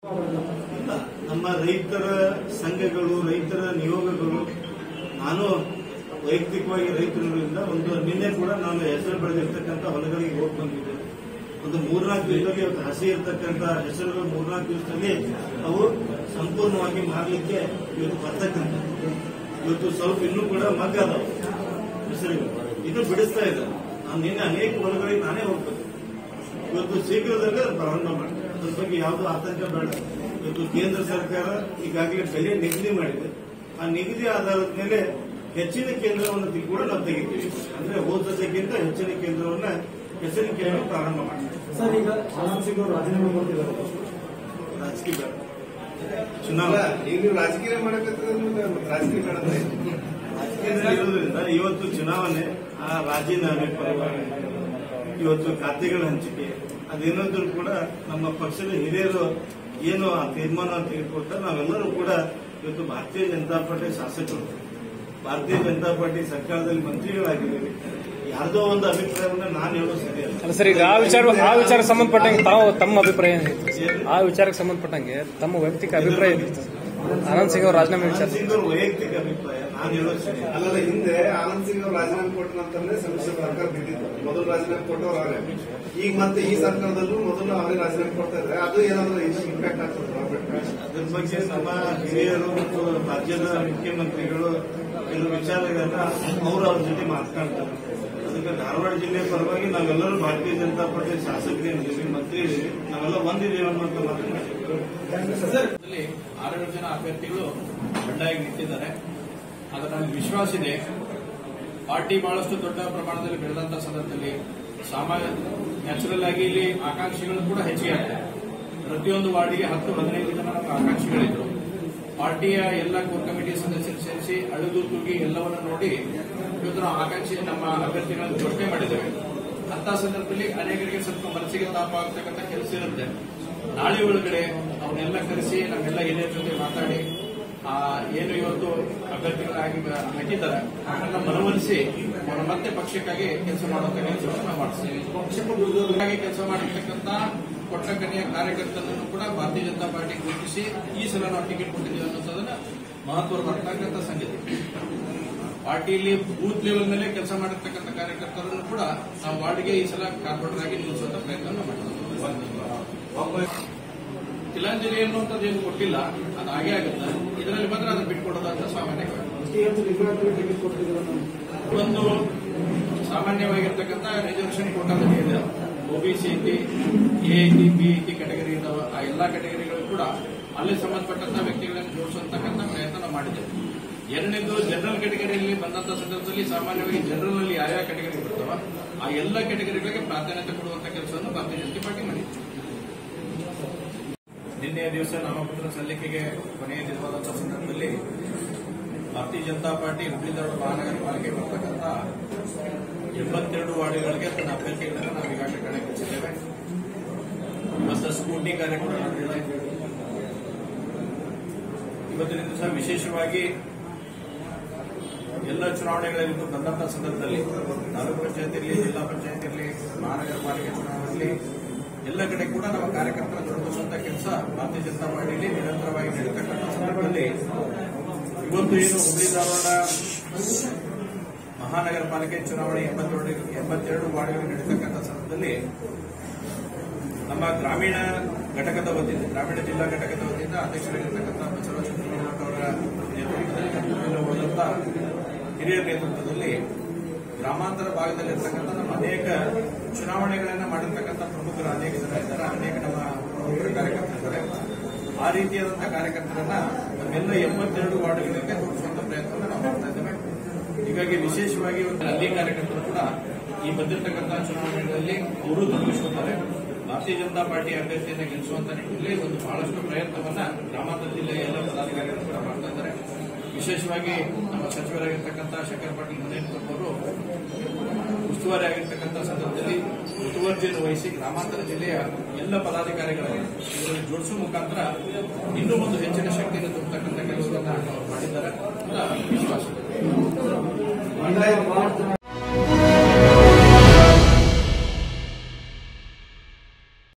ಇಲ್ಲ ನಮ್ಮ ರೈತರ ಸಂಘಗಳು ರೈತರ ನಿಯೋಗಗಳು ನಾನು ವೈಯಕ್ತಿಕವಾಗಿ ರೈತರಿಂದ ಒಂದು ನಿನ್ನೆ ಕೂಡ ನಾನು ಹೆಸರು ಬೆಳೆದಿರ್ತಕ್ಕಂಥ ಹೊಲಗಳಿಗೆ ಹೋಗಿ ಬಂದಿದ್ದೆ ಒಂದು ಮೂರ್ನಾಲ್ಕು ದಿವಸದಲ್ಲಿ ಇವತ್ತು ಹಸಿ ಇರ್ತಕ್ಕಂಥ ಹೆಸರುಗಳು ಮೂರ್ನಾಲ್ಕು ದಿವಸದಲ್ಲಿ ಅವು ಸಂಪೂರ್ಣವಾಗಿ ಮಾರಲಿಕ್ಕೆ ಇವತ್ತು ಬರ್ತಕ್ಕಂಥ ಇವತ್ತು ಸ್ವಲ್ಪ ಇನ್ನೂ ಕೂಡ ಮಗ್ಗ ಅದಾವ ಹೆಸರುಗಳು ಇದು ಬಿಡಿಸ್ತಾ ಇದ್ದಾರೆ ನಾನು ನಿನ್ನೆ ಅನೇಕ ಹೊಲಗಳಿಗೆ ನಾನೇ ಹೋಗ್ಬೇಕು ಇವತ್ತು ಶೀಘ್ರದಲ್ಲೇ ಅದು ಪ್ರಾರಂಭ ಮಾಡ್ತಾರೆ ಅದ್ರ ಬಗ್ಗೆ ಯಾವುದೂ ಆತಂಕ ಬೇಡ ಇವತ್ತು ಕೇಂದ್ರ ಸರ್ಕಾರ ಈಗಾಗಲೇ ಬೆಲೆ ನಿಗದಿ ಮಾಡಿದೆ ಆ ನಿಗದಿ ಆಧಾರದ ಮೇಲೆ ಹೆಚ್ಚಿನ ಕೇಂದ್ರವನ್ನು ತಿ- ಕೂಡ ನಾವು ತೆಗಿತೀವಿ ಅಂದ್ರೆ ಹೋದ ಸದ್ಯಕ್ಕಿಂತ ಹೆಚ್ಚಿನ ಕೇಂದ್ರವನ್ನ ಹೆಸರಿಕೆಯನ್ನು ಪ್ರಾರಂಭ ಮಾಡ್ತೀವಿ ಸರ್ ಈಗ ಆನಂದ್ ಸಿಂಗ್ ಅವರು ರಾಜೀನಾಮೆ ಕೊಟ್ಟಿದ್ದಾರೆ ರಾಜಕೀಯ ಬೇಡ ಅಲ್ಲ, ಚುನಾವಣೆ ಈಗ ನೀವು ರಾಜಕೀಯ ಮಾಡಕತ್ತಿದ್ರೆ ರಾಜಕೀಯ ಬೇಡದ್ರೆ ರಾಜಕೀಯದಲ್ಲಿ ಇರೋದ್ರಿಂದ ಇವತ್ತು ಚುನಾವಣೆ ಆ ರಾಜೀನಾಮೆ ಪರವಾಗಿ ಇವತ್ತು ಖಾತೆಗಳ ಹಂಚಿಕೆ ಅದೇನಾದ್ರೂ ಕೂಡ ನಮ್ಮ ಪಕ್ಷದ ಹಿರಿಯರು ಏನು ಆ ತೀರ್ಮಾನ ತೆಗೆದುಕೊಟ್ಟ ನಾವೆಲ್ಲರೂ ಕೂಡ ಇವತ್ತು ಭಾರತೀಯ ಜನತಾ ಪಾರ್ಟಿ ಶಾಸಕರು ಭಾರತೀಯ ಜನತಾ ಪಾರ್ಟಿ ಸರ್ಕಾರದಲ್ಲಿ ಮಂತ್ರಿಗಳಾಗಿದ್ದೀವಿ ಯಾರ್ದೋ ಒಂದು ಅಭಿಪ್ರಾಯವನ್ನ ನಾನು ಹೇಳೋ ಸರಿಯಲ್ಲ ಅಲ್ಲ ಸರ್ ಈಗ ಆ ವಿಚಾರ ಆ ವಿಚಾರ ಸಂಬಂಧಪಟ್ಟಂಗೆ ತಾವು ತಮ್ಮ ಅಭಿಪ್ರಾಯ ಏನಿತ್ತು ಆ ವಿಚಾರಕ್ಕೆ ಸಂಬಂಧಪಟ್ಟಂಗೆ ತಮ್ಮ ವೈಯಕ್ತಿಕ ಅಭಿಪ್ರಾಯ ಏನಿತ್ತು ಆನಂದ್ ಸಿಂಗ್ ಅವ್ರ ರಾಜೀನಾಮೆ ವಿಚಾರ ಆನಂದ್ ಸಿಂಗ್ ಅವ್ರ ವೈಯಕ್ತಿಕ ಅಭಿಪ್ರಾಯ ನಾನು ಹೇಳೋ ಸರಿ ಅಲ್ಲಲ್ಲ ಹಿಂದೆ ಆನಂದ್ ಸಿಂಗ್ ಅವರು ರಾಜೀನಾಮೆ ಕೊಟ್ಟ ನಂತರನೇ ಸಮ್ಮಿಶ್ರ ಸರ್ಕಾರ ಬಿದ್ದಿತ್ತು ಮೊದಲು ರಾಜೀನಾಮೆ ಕೊಟ್ಟವ್ರು ಅವರೇ ಈಗ ಮತ್ತೆ ಈ ಸರ್ಕಾರದಲ್ಲೂ ಮೊದಲು ಅವರೇ ರಾಜೀನಾಮೆ ಕೊಡ್ತಾ ಇದ್ದಾರೆ ಅದು ಏನಾದ್ರು ಇಂಪ್ಯಾಕ್ಟ್ ಆಗ್ತದೆ ಅದ್ರ ಬಗ್ಗೆ ನಮ್ಮ ಹಿರಿಯರು ಮತ್ತು ರಾಜ್ಯದ ಮುಖ್ಯಮಂತ್ರಿಗಳು ಕೆಲವು ವಿಚಾರಗಳನ್ನ ಅವರು ಅವ್ರ ಜೊತೆ ಮಾತನಾಡ್ತಾರೆ ಅದಕ್ಕೆ ಧಾರವಾಡ ಜಿಲ್ಲೆ ಪರವಾಗಿ ನಾವೆಲ್ಲರೂ ಭಾರತೀಯ ಜನತಾ ಪಾರ್ಟಿ ಶಾಸಕರಿದ್ದೀವಿ ಮಂತ್ರಿ ಇದೀವಿ ನಾವೆಲ್ಲ ಒಂದಿದ್ದೀವಿ ಅನ್ನುವಂಥ ಮಾತನಾಡ್ತೀವಿ ದಲ್ಲಿ ಆರೇಳು ಜನ ಅಭ್ಯರ್ಥಿಗಳು ಬಂಡಾಗಿ ನಿಂತಿದ್ದಾರೆ ಆದರೆ ನನಗೆ ವಿಶ್ವಾಸ ಇದೆ ಪಾರ್ಟಿ ಬಹಳಷ್ಟು ದೊಡ್ಡ ಪ್ರಮಾಣದಲ್ಲಿ ಬೆಳೆದಂತ ಸಂದರ್ಭದಲ್ಲಿ ಸಾಮಾನ್ಯ ನ್ಯಾಚುರಲ್ ಆಗಿ ಇಲ್ಲಿ ಆಕಾಂಕ್ಷಿಗಳು ಕೂಡ ಹೆಚ್ಚಿಗೆ ಆಗ್ತದೆ ಪ್ರತಿಯೊಂದು ವಾರ್ಡಿಗೆ ಹತ್ತು ಹದಿನೈದು ಜನ ನಮ್ಮ ಆಕಾಂಕ್ಷಿಗಳಿದ್ರು ಪಾರ್ಟಿಯ ಎಲ್ಲ ಕೋರ್ ಕಮಿಟಿ ಸದಸ್ಯರು ಸೇರಿಸಿ ಅಳೆದು ತೂಗಿ ಎಲ್ಲವನ್ನ ನೋಡಿ ಇವತ್ತು ನಾವು ಆಕಾಂಕ್ಷಿ ನಮ್ಮ ಅಭ್ಯರ್ಥಿಗಳನ್ನು ಘೋಷಣೆ ಮಾಡಿದ್ದೇವೆ ಅಂತ ಸಂದರ್ಭದಲ್ಲಿ ಅನೇಕರಿಗೆ ಸ್ವಲ್ಪ ಮನಸ್ಸಿಗೆ ತಾಪ ಆಗ್ತಕ್ಕಂಥ ಕೆಲಸ ಇರುತ್ತೆ ನಾಳೆ ಒಳಗಡೆ ಅವನ್ನೆಲ್ಲ ಕರೆಸಿ ನಮ್ಮೆಲ್ಲ ಹಿರಿಯರ ಜೊತೆ ಮಾತಾಡಿ ಆ ಏನು ಇವತ್ತು ಅಭ್ಯರ್ಥಿಗಳಾಗಿ ಬ- ಹಾಕಿದ್ದಾರೆ ಅವನ್ನೆಲ್ಲ ಮನವೊಲಿಸಿ ಅವರ ಮತ್ತೆ ಪಕ್ಷಕ್ಕಾಗಿ ಕೆಲಸ ಮಾಡುವಂತ ಕೆಲಸವನ್ನು ನಾವು ಮಾಡಿಸ್ತೀವಿ ಹಾಗೆ ಕೆಲಸ ಮಾಡಿರ್ತಕ್ಕಂಥ ಕೊಟ್ಟ ಕನ್ಯಾ ಕಾರ್ಯಕರ್ತರನ್ನು ಕೂಡ ಭಾರತೀಯ ಜನತಾ ಪಾರ್ಟಿ ಗುರುತಿಸಿ ಈ ಸಲ ನಾವು ಟಿಕೆಟ್ ಕೊಟ್ಟಿದ್ದೀವಿ ಅನ್ನೋದನ್ನ ಮಹತ್ವ ಬರ್ತಕ್ಕಂಥ ಸಂಗತಿ ಪಾರ್ಟಿಯಲ್ಲಿ ಬೂತ್ ಲೆವೆಲ್ ಮೇಲೆ ಕೆಲಸ ಮಾಡಿರ್ತಕ್ಕಂಥ ಕಾರ್ಯಕರ್ತರನ್ನು ಕೂಡ ನಾವು ವಾರ್ಡ್ಗೆ ಈ ಸಲ ಕಾರ್ಪೊರೇಟರ್ ಆಗಿ ನಿಲ್ಲಿಸುವಂತ ಪ್ರಯತ್ನ ಮಾಡ್ತೀವಿ ತಿಲಾಂಜಲಿ ಅನ್ನುವಂಥದ್ದು ಏನು ಕೊಟ್ಟಿಲ್ಲ ಅದು ಹಾಗೆ ಆಗುತ್ತೆ ಇದರಲ್ಲಿ ಬಂದ್ರೆ ಅದನ್ನು ಬಿಟ್ಕೊಡೋದಂತ ಸಾಮಾನ್ಯ ಇವತ್ತು ರಿಫ್ರಾಕ್ಟರಿ ಟಿಕೆಟ್ ಕೊಟ್ಟಿದ್ದಾರೆ ಒಂದು ಸಾಮಾನ್ಯವಾಗಿರ್ತಕ್ಕಂಥ ರಿಸರ್ವೇಷನ್ ಕೋಟಾದಲ್ಲಿ ಇದೆ ಒಬಿಸಿ ಐತಿ ಎ ಐತಿ ಬಿ ಐತಿ ಕೆಟಗರಿ ಇದಾವೆ ಆ ಎಲ್ಲಾ ಕೆಟಗರಿಗಳು ಕೂಡ ಅಲ್ಲಿ ಸಂಬಂಧಪಟ್ಟಂತ ವ್ಯಕ್ತಿಗಳನ್ನು ಜೋಡಿಸುವಂತಕ್ಕಂಥ ಪ್ರಯತ್ನ ನಾವು ಮಾಡಿದ್ದೇವೆ ಎರಡನೇದು ಜನರಲ್ ಕೆಟಗರಿಯಲ್ಲಿ ಬಂದಂತ ಸಂದರ್ಭದಲ್ಲಿ ಸಾಮಾನ್ಯವಾಗಿ ಜನರಲ್ ನಲ್ಲಿ ಯಾವ್ಯಾವ ಕೆಟಗರಿ ಬರ್ತಾವ ಆ ಎಲ್ಲ ಕೆಟಗರಿಗಳಿಗೆ ಪ್ರಾಧಾನ್ಯತೆ ಕೊಡುವಂತ ಕೆಲಸವನ್ನು ಭಾರತೀಯ ಜನತಾ ಪಾರ್ಟಿ ಮಾಡಿದೆ ನಿನ್ನೆಯ ದಿವಸ ನಾಮಪತ್ರ ಸಲ್ಲಿಕೆಗೆ ಕೊನೆಯ ದಿನವಾದಂತಹ ಸಂದರ್ಭದಲ್ಲಿ ಭಾರತೀಯ ಜನತಾ ಪಾರ್ಟಿ ಹುಬ್ಬಳ್ಳಿ ಧಾರವಾಡ ಮಹಾನಗರ ಪಾಲಿಕೆ ಬರ್ತಕ್ಕಂಥ ಎಂಬತ್ತೆರಡು ವಾರ್ಡ್ಗಳಿಗೆ ತನ್ನ ಅಭ್ಯರ್ಥಿಗಳನ್ನು ನಾವು ಈಗಾಗಲೇ ಕಣಕ್ಕಿಳಿಸಿದ್ದೇವೆ ಇವತ್ತು ಸ್ಕೂಟಿ ಕಾರ್ಯಕ್ರಮ ನಡೆದಿದೆ ಇವತ್ತಿನ ದಿವಸ ವಿಶೇಷವಾಗಿ ಎಲ್ಲ ಚುನಾವಣೆಗಳಲ್ಲಿ ಬಂದಂತಹ ಸಂದರ್ಭದಲ್ಲಿ ತಾಲೂಕು ಪಂಚಾಯತ್ ಇರಲಿ ಜಿಲ್ಲಾ ಪಂಚಾಯತ್ ಇರಲಿ ಮಹಾನಗರ ಪಾಲಿಕೆ ಚುನಾವಣೆಯಲ್ಲಿ ಎಲ್ಲ ಕಡೆ ಕೂಡ ನಮ್ಮ ಕಾರ್ಯಕರ್ತರ ತೊಡಗಿಸುವಂತ ಕೆಲಸ ಭಾರತೀಯ ಜನತಾ ಪಾರ್ಟಿಯಲ್ಲಿ ನಿರಂತರವಾಗಿ ನಡೀತಕ್ಕಂಥ ಸಂದರ್ಭದಲ್ಲಿ ಇವತ್ತು ಏನು ಹುಬ್ಬಳ್ಳಿ ಧಾರವಾಡ ಮಹಾನಗರ ಪಾಲಿಕೆ ಚುನಾವಣೆ ಎಂಬತ್ತೆರಡು ಎಂಬತ್ತೆರಡು ವಾರ್ಡ್ಗಳು ನಡೀತಕ್ಕಂಥ ಸಂದರ್ಭದಲ್ಲಿ ನಮ್ಮ ಗ್ರಾಮೀಣ ಘಟಕದ ವತಿಯಿಂದ ಗ್ರಾಮೀಣ ಜಿಲ್ಲಾ ಘಟಕದ ವತಿಯಿಂದ ಅಧ್ಯಕ್ಷರಾಗಿರ್ತಕ್ಕಂಥ ಬಸವರಾಜ ಚಂದ್ರನಾಥ್ ಅವರ ನೇತೃತ್ವದಲ್ಲಿ ಎಲ್ಲ ಹೋದಂತ ಹಿರಿಯರ ನೇತೃತ್ವದಲ್ಲಿ ಗ್ರಾಮಾಂತರ ಭಾಗದಲ್ಲಿರ್ತಕ್ಕಂಥ ನಮ್ಮ ಅನೇಕ ಚುನಾವಣೆಗಳನ್ನ ಮಾಡಿರ್ತಕ್ಕಂಥ ಪ್ರಮುಖರು ಅನೇಕ ಜನ ಇದ್ದಾರೆ ಅನೇಕ ನಮ್ಮ ಪ್ರಮುಖರ ಕಾರ್ಯಕರ್ತರಿದ್ದಾರೆ ಆ ರೀತಿಯಾದಂತಹ ಕಾರ್ಯಕರ್ತರನ್ನ ನಮ್ಮೆಲ್ಲ ಎಂಬತ್ತೆರಡು ವಾರ್ಡ್ಗಳಿಗೆ ತೋರಿಸುವಂತ ಪ್ರಯತ್ನವನ್ನು ನಾವು ಮಾಡ್ತಾ ಇದ್ದೇವೆ ಹೀಗಾಗಿ ವಿಶೇಷವಾಗಿ ಇವತ್ತು ಅಲ್ಲಿ ಕಾರ್ಯಕರ್ತರು ಕೂಡ ಈ ಬಂದಿರತಕ್ಕಂತಹ ಚುನಾವಣೆಗಳಲ್ಲಿ ಅವರು ತೊಡಗಿಸುತ್ತಾರೆ ಭಾರತೀಯ ಜನತಾ ಪಾರ್ಟಿ ಅಭ್ಯರ್ಥಿಯನ್ನು ಗೆಲ್ಲಿಸುವಂತ ನಿಟ್ಟಿನಲ್ಲಿ ಒಂದು ಬಹಳಷ್ಟು ಪ್ರಯತ್ನವನ್ನ ಗ್ರಾಮಾಂತರ ಜಿಲ್ಲೆಯ ಎಲ್ಲ ಪದಾಧಿಕಾರಿಗಳು ಕೂಡ ಮಾಡ್ತಾ ಇದ್ದಾರೆ ವಿಶೇಷವಾಗಿ ನಮ್ಮ ಸಚಿವರಾಗಿರ್ತಕ್ಕಂಥ ಶಂಕರ ಪಾಟೀಲ್ ಮುನೇಶ್ವರ್ ಅವರು ಉಸ್ತುವಾರಿ ಆಗಿರ್ತಕ್ಕಂಥ ಸಂದರ್ಭದಲ್ಲಿ ಮುತುವರ್ಜಿಯನ್ನು ವಹಿಸಿ ಗ್ರಾಮಾಂತರ ಜಿಲ್ಲೆಯ ಎಲ್ಲ ಪದಾಧಿಕಾರಿಗಳನ್ನು ಇದರಲ್ಲಿ ಜೋಡಿಸುವ ಮುಖಾಂತರ ಇನ್ನೂ ಒಂದು ಹೆಚ್ಚಿನ ಶಕ್ತಿಯನ್ನು ತುಂಬತಕ್ಕಂಥ ಕೆಲಸವನ್ನ ಅವರು ಮಾಡಿದ್ದಾರೆ ಅಂತ ವಿಶ್ವಾಸ ಬಂಡಾಯ